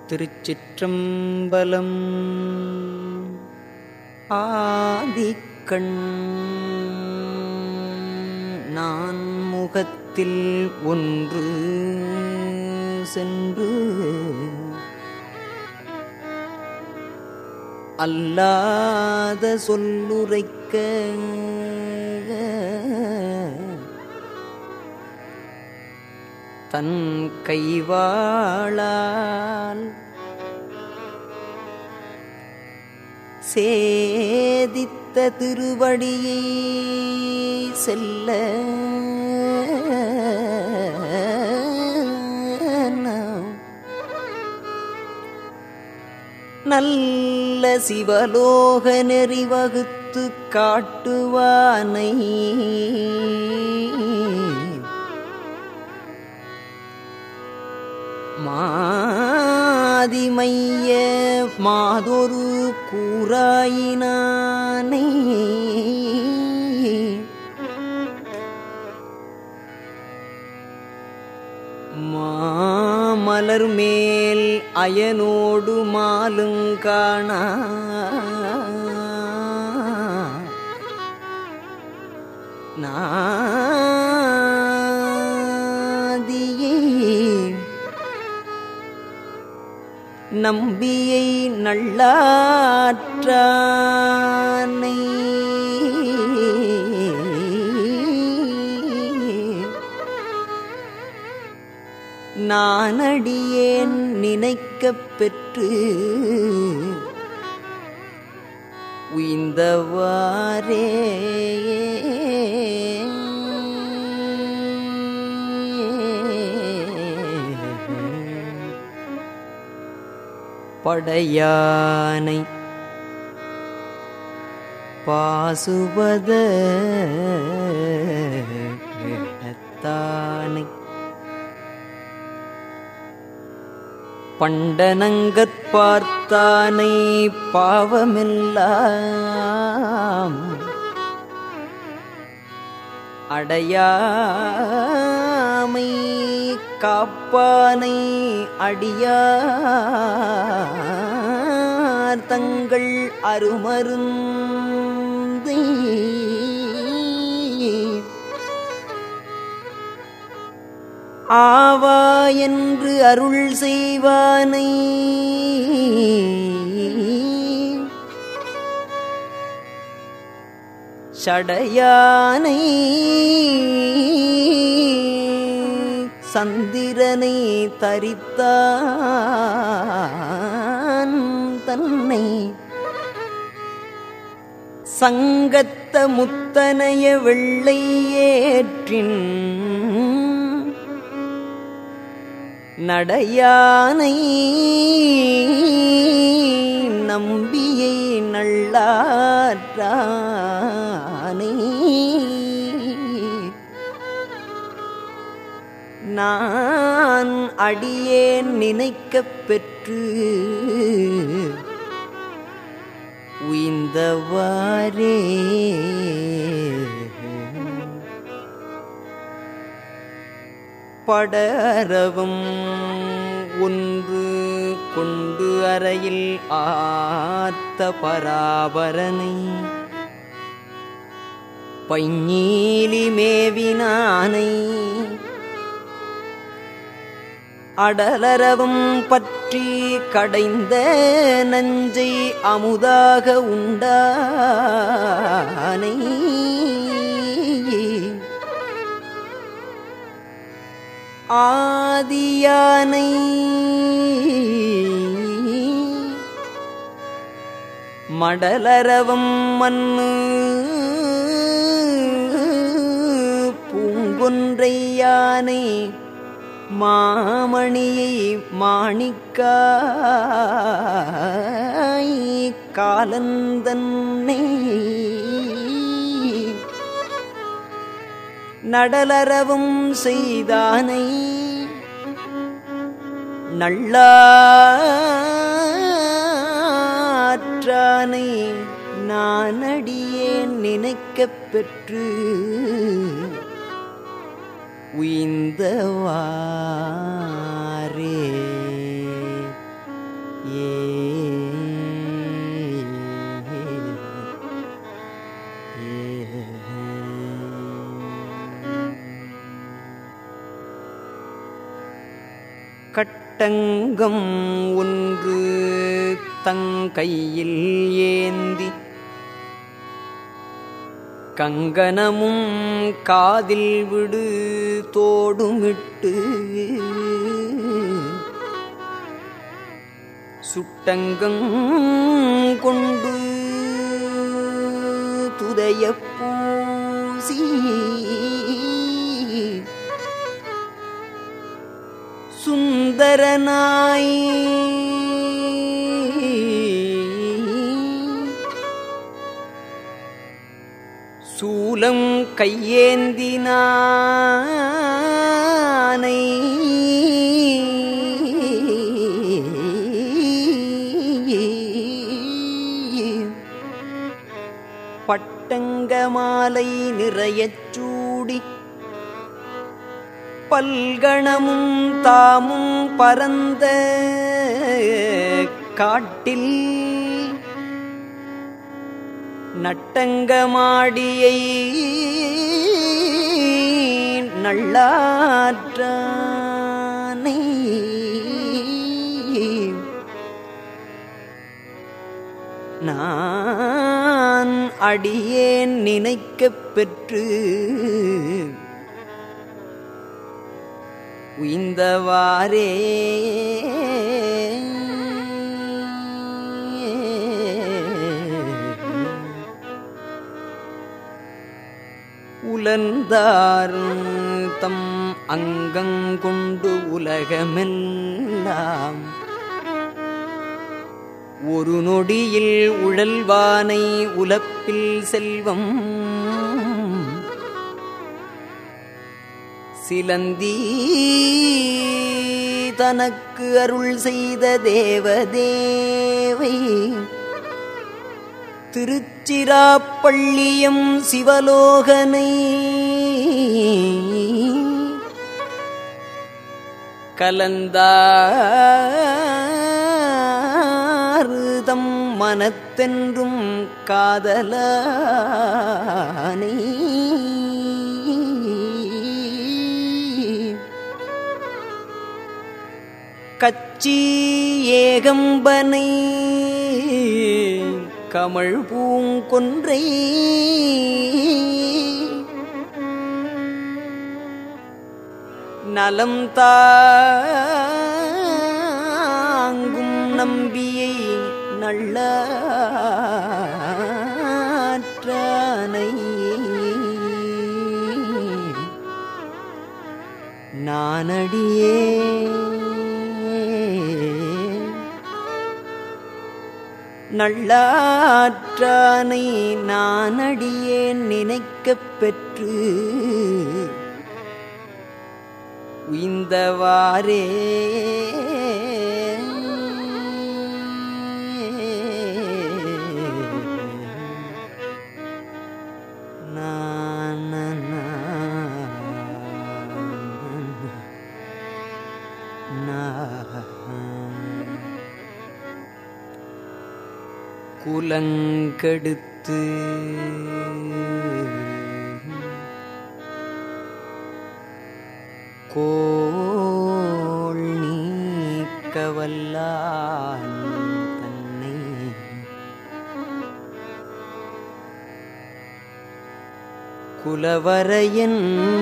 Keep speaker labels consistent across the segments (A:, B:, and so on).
A: திருச்சிற்றம்பலம் ஆதிக்கண் நான் முகத்தில் ஒன்று சென்று அல்லாத சொல்லுரைக்க தன் கைவாளால் சேதித்த திருவடியை செல்ல நல்ல சிவலோக நெறி வகுத்து காட்டுவானை மாதிமைய மாதொரு கூறாயினானை மாமலர் மேல் அயனோடு மாலுங்காணா நாதியே நம்பியை நல்லாற்றானை நானடியேன் நினைக்கப் பெற்று உய்ந்தவாரே படையானை பாசுபத தானை பண்டனங்கற் பார்த்தானை பாவமெல்லாம் அடையாமை காப்பானை அடியார் தங்கள் அருமருந்தை ஆவா என்று அருள் செய்வானை சடையானை சந்திரனை தரித்தான் தன்னை சங்கத்த முத்தனைய வெள்ளை ஏற்றின் நடையானை நம்பியை நல்லாற்றானை நான் அடியேன் நினைக்கப் பெற்று உய்ந்தவாரே படரவும் ஒன்று கொண்டு அறையில் ஆத்த பராபரனை பைஞீலி மேவினானை அடலரவும் பற்றி கடைந்த நஞ்சை அமுதாக உண்டானை ஆதியானை மடலரவும் மண்ணு பூங்கொன்றையானை மாமணியை மாணிக்காய் காலந்தன்னை நடலரவும் செய்தானை நல்லாற்றானை நானடியேன் நினைக்கப் பெற்று உய்ந்தவாரே கட்டங்கம் ஒன்று தங்கையில் ஏந்தி கங்கணமும் காதில் விடு தோடுமிட்டு சுட்டங்கம் கொண்டு துதைய பூசி சுந்தரனாய் சூலம் கையேந்தினானை பட்டங்க மாலை நிறையச் சூடி பல்கணமும் தாமும் பரந்த காட்டில் நட்டங்கமாடியை நல்லாற்றானை நான் அடியேன் நினைக்கப் பெற்று உய்ந்தவாறே உலர்ந்தாரும் தம் அங்கங்கொண்டு உலகமெல்லாம் ஒரு நொடியில் உழல்வானை உலப்பில் செல்வம் சிலந்தி தனக்கு அருள் செய்த தேவதேவை திருச்சிராப்பள்ளியம் சிவலோகனை கலந்தார்தம் மனத்தென்றும் காதலானை கச்சி ஏகம்பனை கமழ் பூங்கொன்றை நலம் தாங்கும் நம்பியை நல்லாற்றானை நானடியே நல்லாற்றானை நானடியேன் நினைக்கப் பெற்று உய்ந்தவாறே குலங்கெடுத்து கோள் நீக்கவல்லான் தன்னை குலவரையன்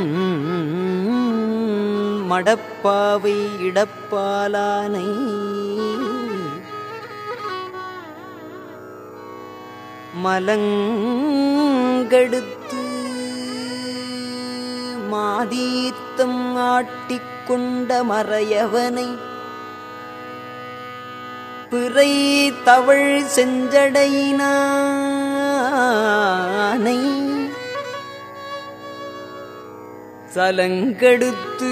A: மடப்பாவை இடப்பாலானை மலங்கெடுத்து மாதீர்த்தம் ஆட்டிக்கொண்ட மறையவனை பிறை தவழ் செஞ்சடையினானை சலங்கெடுத்து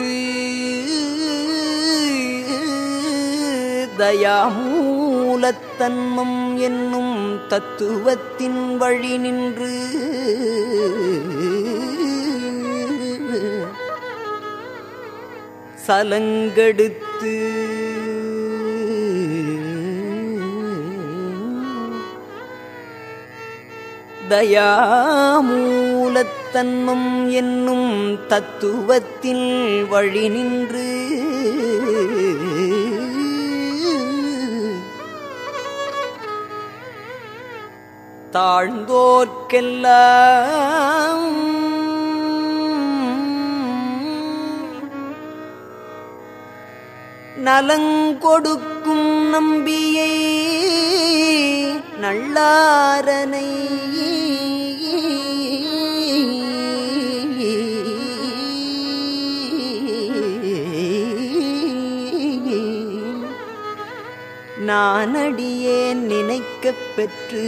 A: தயாமூலத்தன்மம் என்னும் தத்துவத்தின் வழி நின்று சலங்கெடுத்து தயாமூலத்தன்மம் என்னும் தத்துவத்தில் வழி நின்று தாழ்ந்தோர்க்கெல்லாம் நலங்கொடுக்கும் நம்பியை நல்லாரனை நானடியேன் நினைக்கப் பெற்று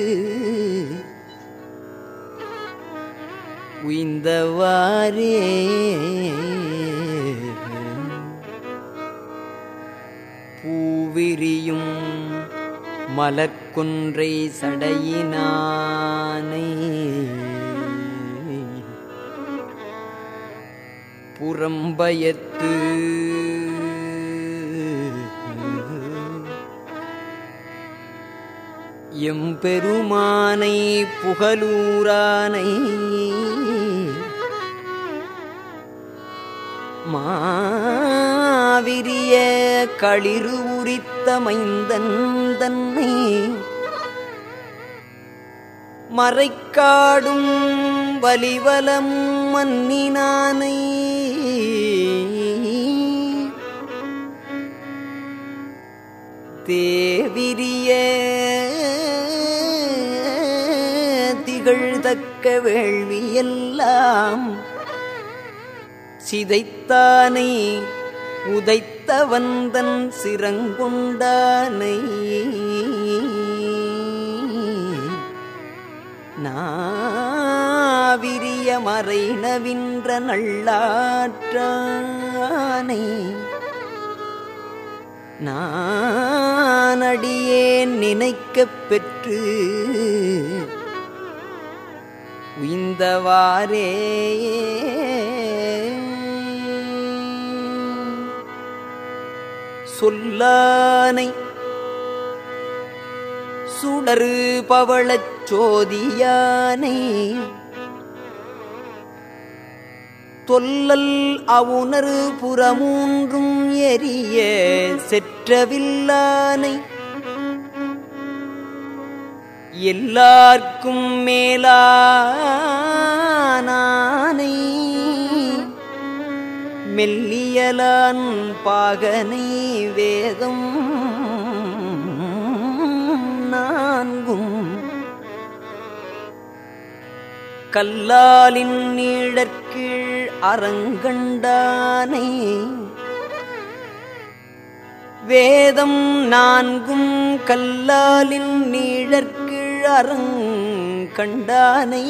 A: உய்ந்தவாறே பூவிரியும் மலர்கொன்றை சடையினானை புறம்பயத்து எம்பெருமானை புகலூரானை மாவிரிய களிறு உரித்த மைந்தன் தன்னை மறைக்காடும் வலிவலம் மன்னினானை தேவிரிய திகழ்தக்க வேள்வியெல்லாம் சிதைத்தானை உதைத்த வந்தன் சிறங்குண்டானை நாவிரிய மறைனவின்ற நல்லாற்றானை நானடியேன் நினைக்கப் பெற்று உய்ந்தவாறே சொல்லானை சுடரு பவளச் சோதியானை தொல்லல் அவுணர் புறமூன்றும் எரிய செற்றவில்லானை எல்லார்க்கும் மேலானானை மெல்லியலான் பாகனை வேதம் நான்கும் கல்லாலின் நீழற்கீழ் அறங்கண்டானை வேதம் நான்கும் கல்லாலின் நீழற்கீழ் அறங்கண்டானை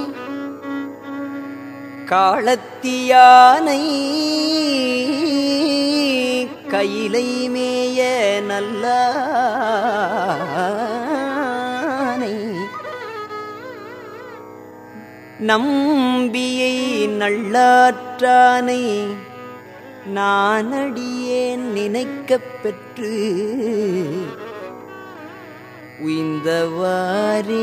A: காளத்தியானை கையிலை மேய நல்லானை நம்பியை நல்லாற்றானை நானடியேன் நினைக்கப் பெற்று உய்ந்தவாறே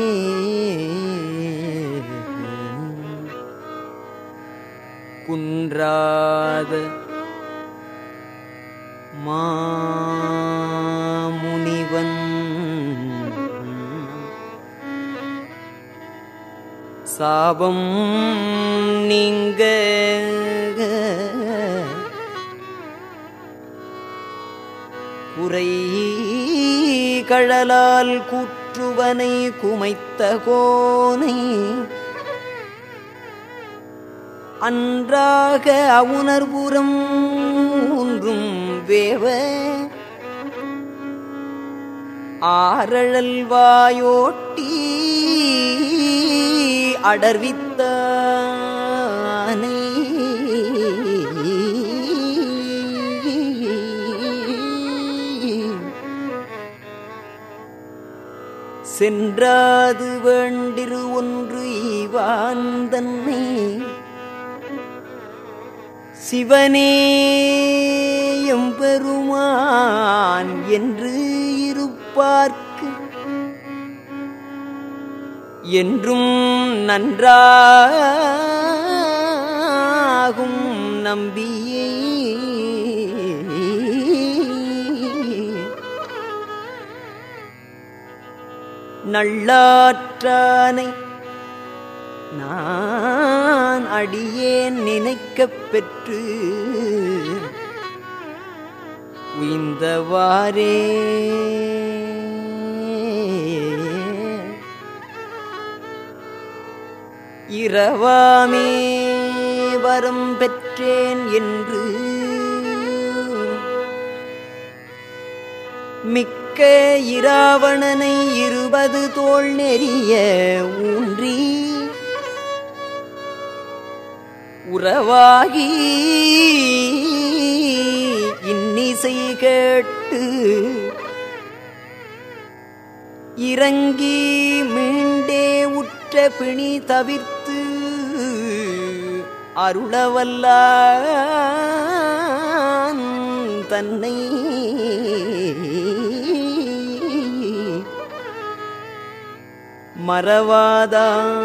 A: குன்றாத மாமுனிவன் சாபம் நீங்க குறை கழலால் கூற்றுவனை குமைத்த கோனை அன்றாக அவுணர்புறம் ஒன்றும் வேவ ஆரழல் வாயோட்டி அடர்வித்தானை சென்றாது வேண்டிரு ஒன்று ஈவான் தன்னை சிவனே எம்பெருமான் என்று இருப்பார்க்கு என்றும் நன்றாகும் நம்பியே நல்லாற்றானை நான் அடியேன் நினைக்கப் பெற்று உய்ந்தவாறே இரவாமே வரம் பெற்றேன் என்று மிக்க இராவணனை இருபது தோள் நெறிய ஊன்றி உறவாகி இன்னிசை கேட்டு இறங்கி மீண்டே உற்ற பிணி தவிர்த்து அருளவல்ல தன்னை மறவாதா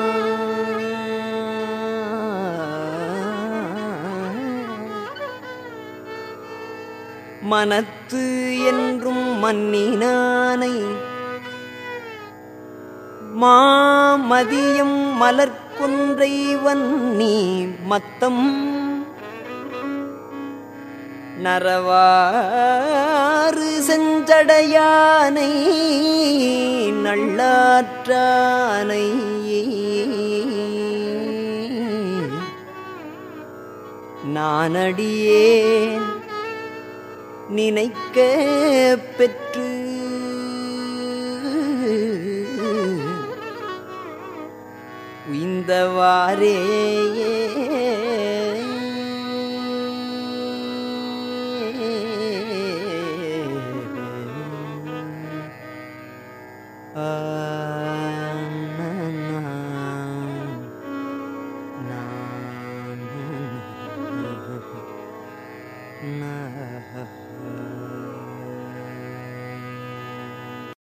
A: மனத்து என்றும் மன்னினானை மாமதியம் மலர்கொன்றை வன்னி மத்தம் நரவாறு செஞ்சடையானை நல்லாற்றானை நானடியேன் நினைக்க பெற்று உய்ந்தவாறே ஆ